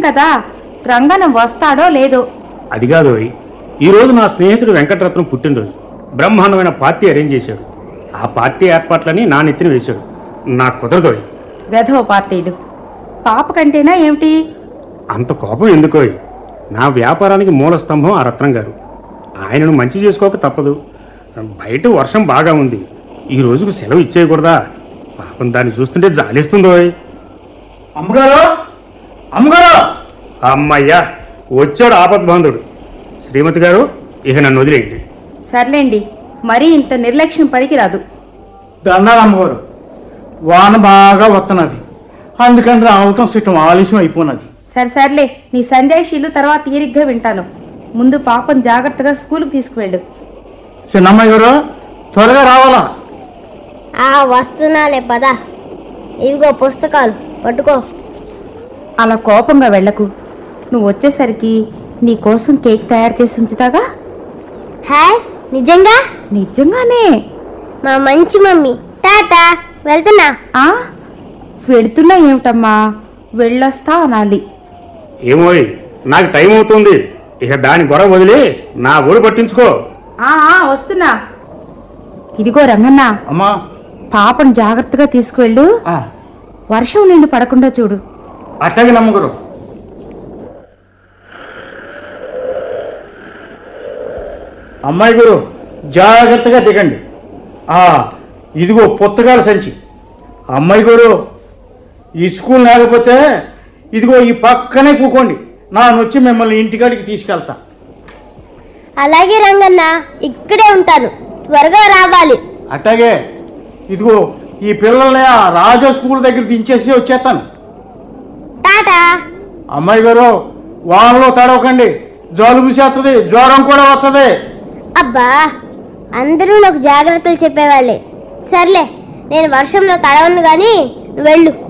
కదా రంగనం వస్తాడో లేదో అది కాదు ఓయ్. ఈ రోజు నా స్నేహితుడు వెంకటరత్నం పుట్టినరోజు బ్రహ్మాండమైన పార్టీ అరేంజ్ చేశాడు ఆ పార్టీ ఏర్పాట్లని నా నెత్తిన వేశాడు నాకు కుదరదోయ్ వెధవ పార్టీలు పాప కంటేనా ఏమిటి అంత కోపం ఎందుకోయ్ నా వ్యాపారానికి మూల స్తంభం ఆ రత్నం గారు ఆయనను మంచి చేసుకోక తప్పదు బయట వర్షం బాగా ఉంది ఈ రోజుకు సెలవు ఇచ్చేయకూడదా పాపం దాన్ని చూస్తుంటే జాలిస్తుందోయ్ అమ్మగారు అమ్మగారు అమ్మయ్యా వచ్చాడు ఆపద్బాంధుడు శ్రీమతి గారు ఇక నన్ను వదిలేయండి సర్లేండి మరీ ఇంత నిర్లక్ష్యం పనికిరాదు దండాలు అమ్మగారు వాన బాగా వస్తున్నది అందుకని రావటం సిట్టం ఆలస్యం అయిపోయినది సరే సర్లే నీ సందేశీలు తర్వాత తీరిగ్గా వింటాను ముందు పాపం జాగ్రత్తగా స్కూల్కి తీసుకువెళ్ళు చిన్నమ్మాయి గారు త్వరగా రావాలా ఆ వస్తున్నాలే పద ఇవిగో పుస్తకాలు పట్టుకో అలా కోపంగా వెళ్ళకు నువ్వు వచ్చేసరికి నీ కోసం కేక్ తయారు చేసి ఉంచుతాగా హాయ్ నిజంగా నిజంగానే మా మంచి మమ్మీ టాటా వెళ్తున్నా ఆ వెళుతున్నా ఏమిటమ్మా వెళ్ళొస్తా అనాలి ఏమోయ్ నాకు టైం అవుతుంది ఇక దాని గొడవ వదిలి నా ఊరు పట్టించుకో ఆ ఆ, వస్తున్నా ఇదిగో రంగన్న అమ్మా పాపను జాగ్రత్తగా తీసుకువెళ్ళు ఆ, వర్షం నిండు పడకుండా చూడు అట్లాగే నమ్మగారు అమ్మాయి గురు జాగ్రత్తగా దిగండి ఆ ఇదిగో పుస్తకాల సంచి అమ్మాయి గురు ఈ స్కూల్ లేకపోతే ఇదిగో ఈ పక్కనే కూకోండి నానొచ్చి మిమ్మల్ని ఇంటికాడికి తీసుకెళ్తా అలాగే రంగన్న ఇక్కడే ఉంటాను త్వరగా రావాలి అట్లాగే ఇదిగో ఈ పిల్లల్ని ఆ రాజా స్కూల్ దగ్గర దించేసి వచ్చేస్తాను టాటా అమ్మాయి గారు వానలో తడవకండి జలుబు చేస్తుంది జ్వరం కూడా వస్తుంది అబ్బా అందరూ నాకు జాగ్రత్తలు చెప్పేవాళ్ళే సర్లే నేను వర్షంలో తడవను గాని నువ్వు వెళ్ళు